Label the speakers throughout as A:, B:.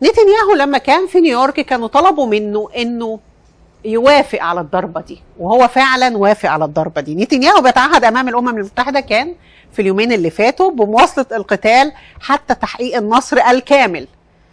A: نتنياهو لما كان في نيويورك كانوا طلبوا منه انه يوافق على الضربه دي وهو فعلا وافق على الضربه دي نتنياهو بيتعهد امام الامم المتحده كان في اليومين اللي فاتوا بمواصله القتال حتى تحقيق النصر الكامل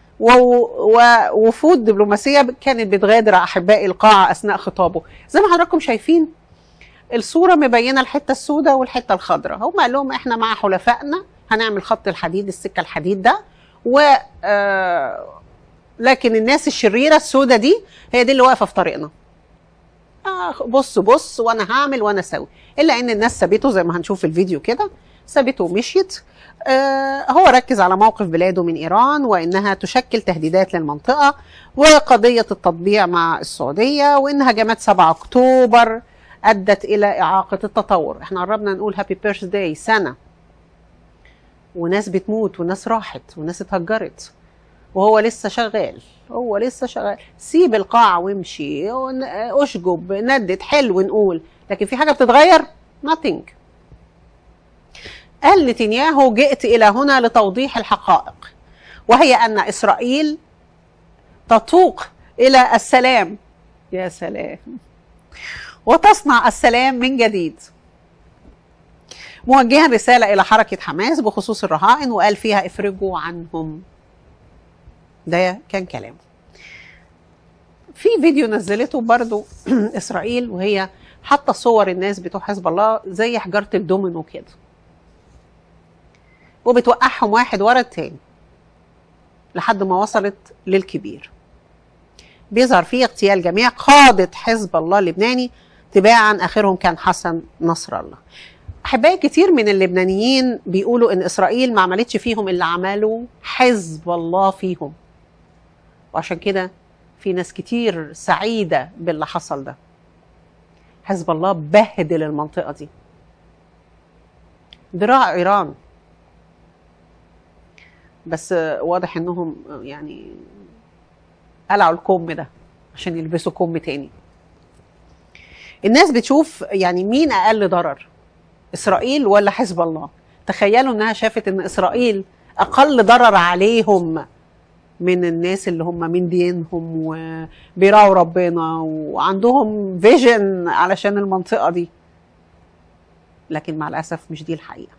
A: ووفود دبلوماسيه كانت بتغادر احبائي القاعه اثناء خطابه زي ما حضراتكم شايفين الصوره مبينه الحته السوداء والحته الخضراء هم قال لهم احنا مع حلفائنا هنعمل خط الحديد السكه الحديد ده و آه لكن الناس الشريره السوداء دي هي دي اللي واقفه في طريقنا آه بص بص وانا هعمل وانا اسوي الا ان الناس سابته زي ما هنشوف في الفيديو كده سابته ومشيت آه هو ركز على موقف بلاده من ايران وانها تشكل تهديدات للمنطقه وقضيه التطبيع مع السعوديه وان هجمات 7 اكتوبر ادت الى اعاقه التطور احنا قربنا نقول هابي بيرث داي سنه وناس بتموت وناس راحت وناس اتهجرت وهو لسه شغال هو لسه شغال سيب القاعة وامشي اشجب ندد حلو نقول لكن في حاجة بتتغير nothing قال نتنياهو جئت إلى هنا لتوضيح الحقائق وهي أن إسرائيل تتوق إلى السلام يا سلام وتصنع السلام من جديد موجها رسالة إلى حركة حماس بخصوص الرهائن وقال فيها افرجوا عنهم ده كان كلامه في فيديو نزلته برضو إسرائيل وهي حاطة صور الناس بتوع حزب الله زي حجارة الدومينو كده وبتوقعهم واحد ورا التاني لحد ما وصلت للكبير بيظهر فيه اغتيال جميع قادة حزب الله اللبناني تباعا آخرهم كان حسن نصر الله احبائي كتير من اللبنانيين بيقولوا ان اسرائيل ما عملتش فيهم اللي عمله حزب الله فيهم وعشان كده في ناس كتير سعيده باللي حصل ده حزب الله بهدل المنطقه دي ذراع ايران بس واضح انهم يعني قلعوا الكم ده عشان يلبسوا كم تاني الناس بتشوف يعني مين اقل ضرر اسرائيل ولا حزب الله تخيلوا انها شافت ان اسرائيل اقل ضرر عليهم من الناس اللي هم من دينهم وبيراعوا ربنا وعندهم فيجن علشان المنطقه دي لكن مع الاسف مش دي الحقيقه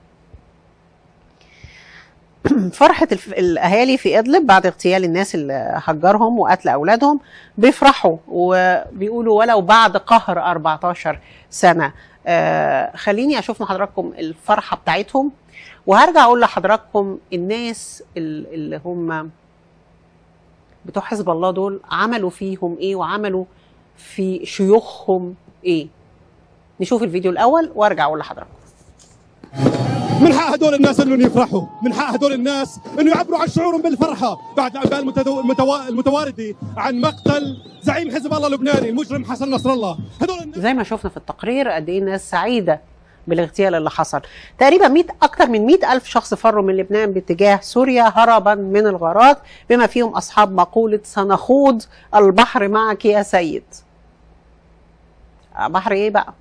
A: فرحة الأهالي في إدلب بعد اغتيال الناس اللي هجرهم وقتل أولادهم بيفرحوا وبيقولوا ولو بعد قهر 14 سنة آه خليني اشوف مع حضراتكم الفرحه بتاعتهم وهرجع اقول لحضراتكم الناس اللي هم بتوع حزب الله دول عملوا فيهم ايه وعملوا في شيوخهم ايه نشوف الفيديو الاول وارجع اقول لحضراتكم
B: من حق هدول الناس انهم يفرحوا من حق هدول الناس انه يعبروا عن شعورهم بالفرحه بعد الانباء المتو... المتوارده عن مقتل زعيم حزب الله اللبناني المجرم حسن نصر الله
A: هدول الناس زي ما شفنا في التقرير قد ايه الناس سعيده بالاغتيال اللي حصل تقريبا 100 اكثر من 100 الف شخص فروا من لبنان باتجاه سوريا هربا من الغارات بما فيهم اصحاب مقوله سنخوض البحر معك يا سيد بحر ايه بقى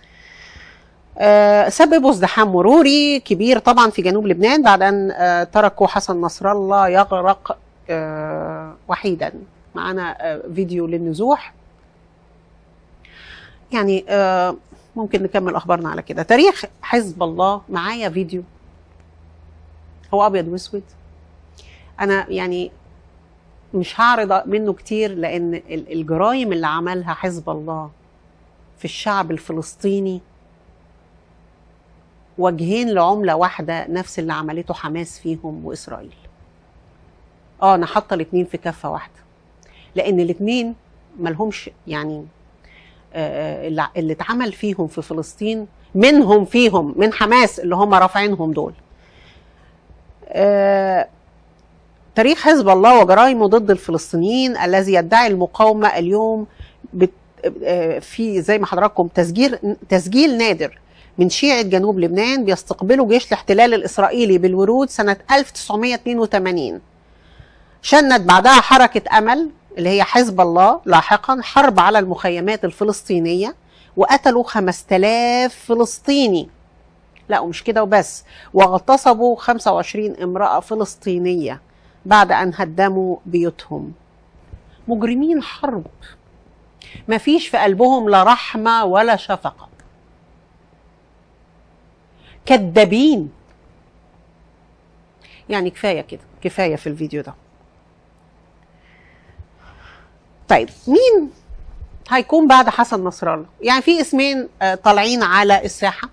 A: أه سببوا ازدحام مروري كبير طبعا في جنوب لبنان بعد ان أه تركوا حسن نصر الله يغرق أه وحيدا معنا فيديو للنزوح يعني ممكن نكمل اخبارنا على كده تاريخ حزب الله معايا فيديو هو ابيض واسود انا يعني مش هعرض منه كتير لان الجرائم اللي عملها حزب الله في الشعب الفلسطيني وجهين لعملة واحدة نفس اللي عملته حماس فيهم وإسرائيل اه أنا حاطة الاتنين في كفة واحدة لأن الاتنين ملهمش يعني آه اللي اتعمل فيهم في فلسطين منهم فيهم من حماس اللي هم رافعينهم دول آه تاريخ حزب الله وجرائمه ضد الفلسطينيين الذي يدعي المقاومة اليوم بت آه في زي ما حضراتكم تسجيل تسجيل نادر من شيعة جنوب لبنان بيستقبلوا جيش الاحتلال الإسرائيلي بالورود سنة 1982 شنت بعدها حركة أمل اللي هي حزب الله لاحقا حرب على المخيمات الفلسطينية وقتلوا 5000 فلسطيني لا ومش كده وبس واغتصبوا 25 امرأة فلسطينية بعد ان هدموا بيوتهم مجرمين حرب ما فيش في قلبهم لا رحمه ولا شفقه كذابين يعني كفايه كده كفايه في الفيديو ده طيب مين هيكون بعد حسن نصر الله يعني في اسمين آه، طالعين على الساحه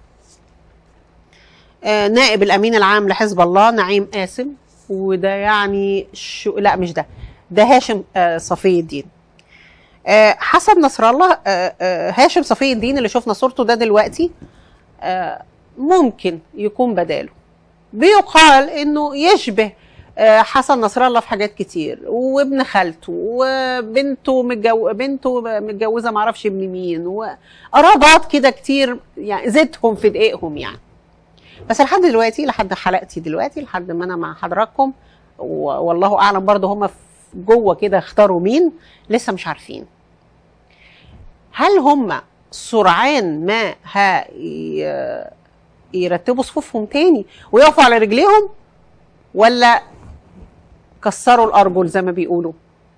A: آه، نائب الامين العام لحزب الله نعيم قاسم وده يعني شو لا مش ده ده هاشم آه، صفي الدين آه، حسن نصر الله آه، آه، هاشم صفي الدين اللي شفنا صورته ده دلوقتي آه، ممكن يكون بداله بيقال انه يشبه آه، حسن نصر الله في حاجات كتير وابن خالته وبنته متجو... بنته متجوزه معرفش ابن مين وقرابات كده كتير يعني زيتهم في دقيقهم يعني بس لحد دلوقتي لحد حلقتي دلوقتي لحد ما انا مع حضراتكم و- والله اعلم برضه هم جوه كده اختاروا مين لسه مش عارفين هل هم سرعان ما ها ي- يرتبوا صفوفهم تاني ويقفوا على رجليهم ولا كسروا الارجل زي ما بيقولوا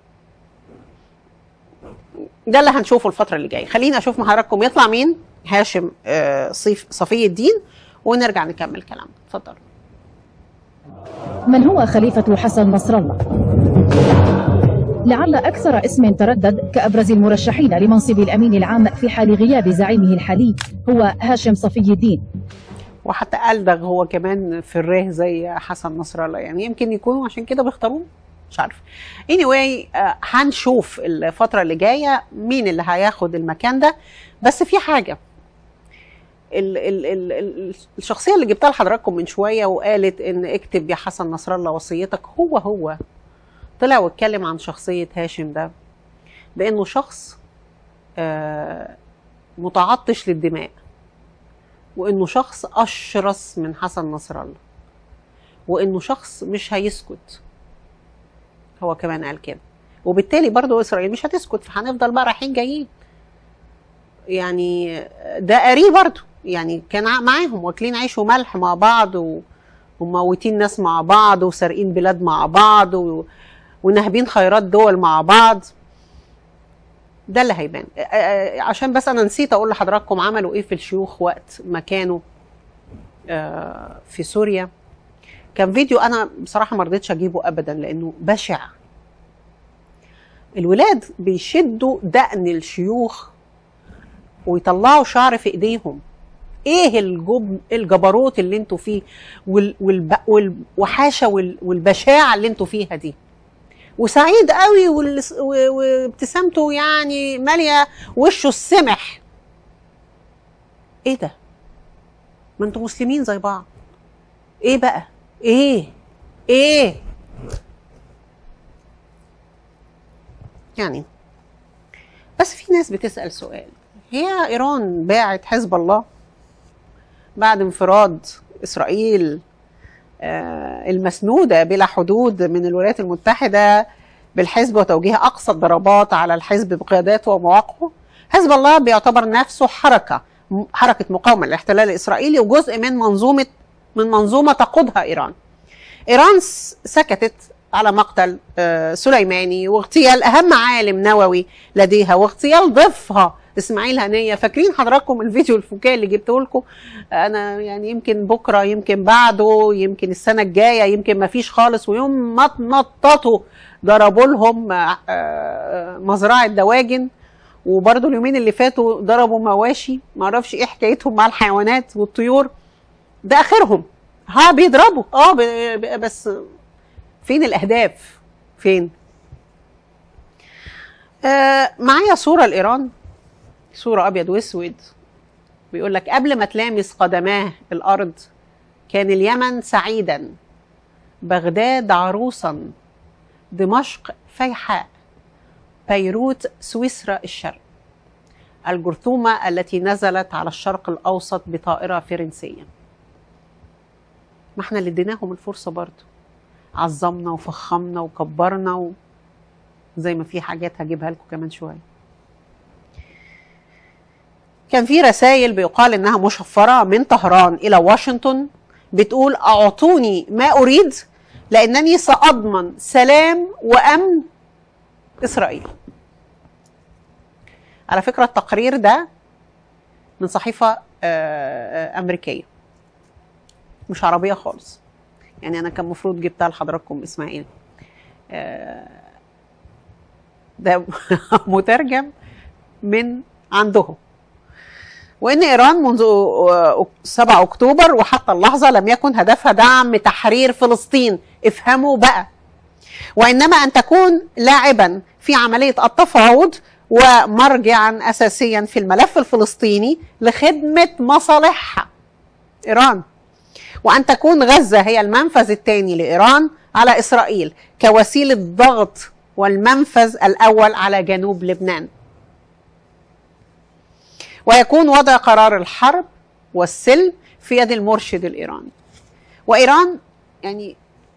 A: ده اللي هنشوفه الفتره اللي جايه خليني اشوف مع حضراتكم يطلع مين هاشم آه، صيف صفي الدين ونرجع نكمل كلامنا اتفضل
C: من هو خليفة حسن نصر الله؟ لعل أكثر اسم تردد كأبرز المرشحين لمنصب الأمين العام في حال غياب زعيمه الحالي هو هاشم صفي الدين
A: وحتى ألدغ هو كمان في الراه زي حسن نصر الله يعني يمكن يكونوا عشان كده بيختاروه مش عارف anyway آه، هنشوف الفترة اللي جاية مين اللي هياخد المكان ده بس في حاجة ال ال ال ال الشخصية اللي جبتها لحضراتكم من شوية وقالت إن اكتب يا حسن نصر الله وصيتك هو هو طلع واتكلم عن شخصية هاشم ده بأنه شخص آه، متعطش للدماء وانه شخص اشرس من حسن نصر الله وانه شخص مش هيسكت هو كمان قال كده وبالتالي برضو اسرائيل مش هتسكت فهنفضل بقى رايحين جايين يعني ده قريه برضو يعني كان ع- معاهم واكلين عيش وملح مع بعض و... وموتين ناس مع بعض وسارقين بلاد مع بعض و... وناهبين خيرات دول مع بعض ده اللي هيبان آه، آه، عشان بس انا نسيت اقول لحضراتكم عملوا ايه في الشيوخ وقت ما كانوا آه، في سوريا كان فيديو انا بصراحه ما رضيتش اجيبه ابدا لانه بشع الولاد بيشدوا دقن الشيوخ ويطلعوا شعر في ايديهم ايه الجب الجبروت اللي انتوا فيه وال والب والوحاشه وال والبشاعه اللي انتوا فيها دي وسعيد قوي والس- و- وابتسامته يعني ماليه وشه السمح ايه ده ما انتوا مسلمين زي بعض ايه بقى ايه ايه يعني بس في ناس بتسأل سؤال هي ايران باعت حزب الله بعد انفراد اسرائيل آه، المسنودة بلا حدود من الولايات المتحدة بالحزب وتوجيه أقصى الضربات على الحزب بقياداته ومواقعه حزب الله بيعتبر نفسه حركة م- حركة مقاومة للاحتلال الإسرائيلي وجزء من منظومة من منظومة تقودها إيران إيران س- سكتت على مقتل آه، سليماني واغتيال أهم عالم نووي لديها واغتيال ضيفها اسماعيل هنيه فاكرين حضراتكم الفيديو الفكاهي اللي جبته لكم انا يعني يمكن بكره يمكن بعده يمكن السنه الجايه يمكن ما فيش خالص ويوم ما اتنططوا ضربوا لهم آه، آه، مزرعه دواجن وبرضه اليومين اللي فاتوا ضربوا مواشي ما اعرفش ايه حكايتهم مع الحيوانات والطيور ده اخرهم ها بيضربوا اه ب- ب- بس فين الاهداف فين آه معايا صوره لايران صوره ابيض واسود بيقول لك قبل ما تلامس قدماه الارض كان اليمن سعيدا بغداد عروسا دمشق فيحاء بيروت سويسرا الشرق الجرثومة التي نزلت على الشرق الأوسط بطائرة فرنسية ما احنا اللي اديناهم الفرصة برضو عظمنا وفخمنا وكبرنا و... زي ما في حاجات هجيبها لكم كمان شوية كان في رسائل بيقال انها مشفرة من طهران الى واشنطن بتقول اعطوني ما اريد لانني ساضمن سلام وامن اسرائيل على فكره التقرير ده من صحيفه آه، آه، امريكيه مش عربيه خالص يعني انا كان المفروض جبتها لحضراتكم اسمها ايه آه، ده مترجم من عندهم وان ايران منذ 7 اكتوبر وحتى اللحظه لم يكن هدفها دعم تحرير فلسطين افهموا بقى وانما ان تكون لاعبا في عمليه التفاوض ومرجعا اساسيا في الملف الفلسطيني لخدمه مصالحها ايران وان تكون غزه هي المنفذ الثاني لايران على اسرائيل كوسيله ضغط والمنفذ الاول على جنوب لبنان ويكون وضع قرار الحرب والسلم في يد المرشد الايراني وايران يعني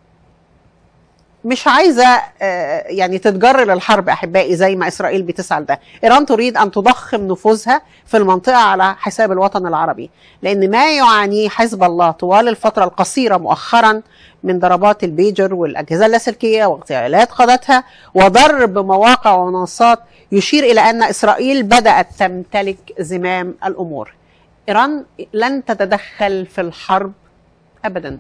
A: مش عايزه آه، يعني تتجر للحرب احبائي زي ما اسرائيل بتسعى لده، ايران تريد ان تضخم نفوذها في المنطقه على حساب الوطن العربي، لان ما يعانيه حزب الله طوال الفتره القصيره مؤخرا من ضربات البيجر والاجهزه اللاسلكيه واغتيالات قادتها وضرب مواقع ومنصات يشير الى ان اسرائيل بدات تمتلك زمام الامور. ايران لن تتدخل في الحرب ابدا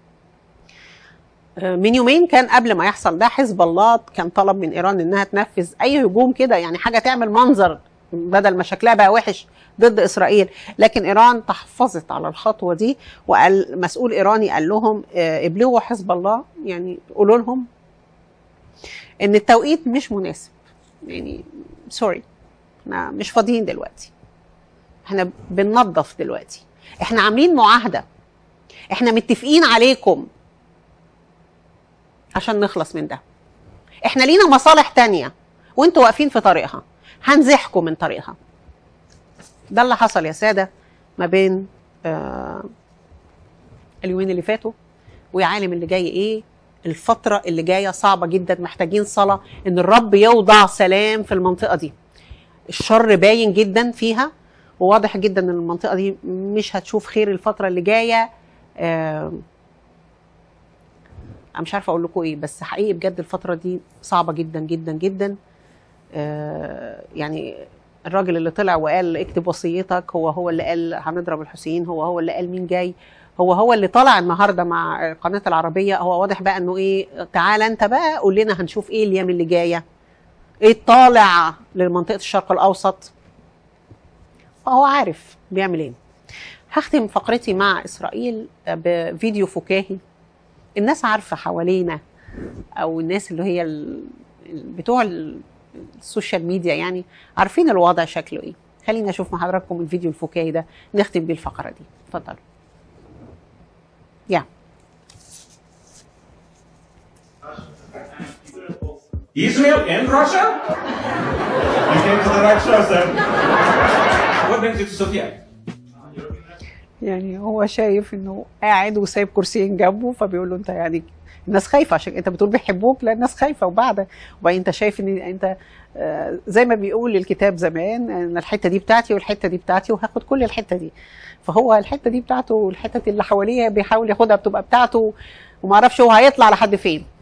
A: من يومين كان قبل ما يحصل ده حزب الله كان طلب من ايران انها تنفذ اي هجوم كده يعني حاجه تعمل منظر بدل ما شكلها بقى وحش ضد اسرائيل لكن ايران تحفظت على الخطوه دي وقال مسؤول ايراني قال لهم آه، ابلغوا حزب الله يعني قولوا لهم ان التوقيت مش مناسب يعني سوري احنا مش فاضيين دلوقتي احنا بننظف دلوقتي احنا عاملين معاهده احنا متفقين عليكم عشان نخلص من ده احنا لينا مصالح تانية وانتوا واقفين في طريقها هنزحكم من طريقها ده اللي حصل يا سادة ما بين آه اليومين اللي فاتوا ويا عالم اللي جاي ايه الفترة اللي جاية صعبة جدا محتاجين صلاة ان الرب يوضع سلام في المنطقة دي الشر باين جدا فيها وواضح جدا ان المنطقة دي مش هتشوف خير الفترة اللي جاية آه انا مش عارفه اقول لكم ايه بس حقيقي بجد الفتره دي صعبه جدا جدا جدا آه يعني الراجل اللي طلع وقال اكتب وصيتك هو هو اللي قال هنضرب الحسين هو هو اللي قال مين جاي هو هو اللي طلع النهارده مع قناه العربيه هو واضح بقى انه ايه تعالى انت بقى قول لنا هنشوف ايه الايام اللي جايه ايه طالع لمنطقه الشرق الاوسط فهو عارف بيعمل ايه هختم فقرتي مع اسرائيل بفيديو فكاهي الناس عارفه حوالينا او الناس اللي هي ال- بتوع ال- السوشيال ميديا يعني عارفين الوضع شكله ايه خلينا اشوف مع حضراتكم الفيديو الفكاهي ده نختم بيه الفقره دي اتفضلوا يا
D: Israel and Russia? you came to the right show, sir. what brings you to Sofia?
A: يعني هو شايف انه قاعد وسايب كرسيين جنبه فبيقول له انت يعني الناس خايفه عشان انت بتقول بيحبوك لا الناس خايفه وبعد وبعدين انت شايف ان انت آه، زي ما بيقول الكتاب زمان ان الحته دي بتاعتي والحته دي بتاعتي وهاخد كل الحته دي فهو الحته دي بتاعته والحته اللي حواليه بيحاول ياخدها بتبقى بتاعته وما اعرفش هو هيطلع لحد فين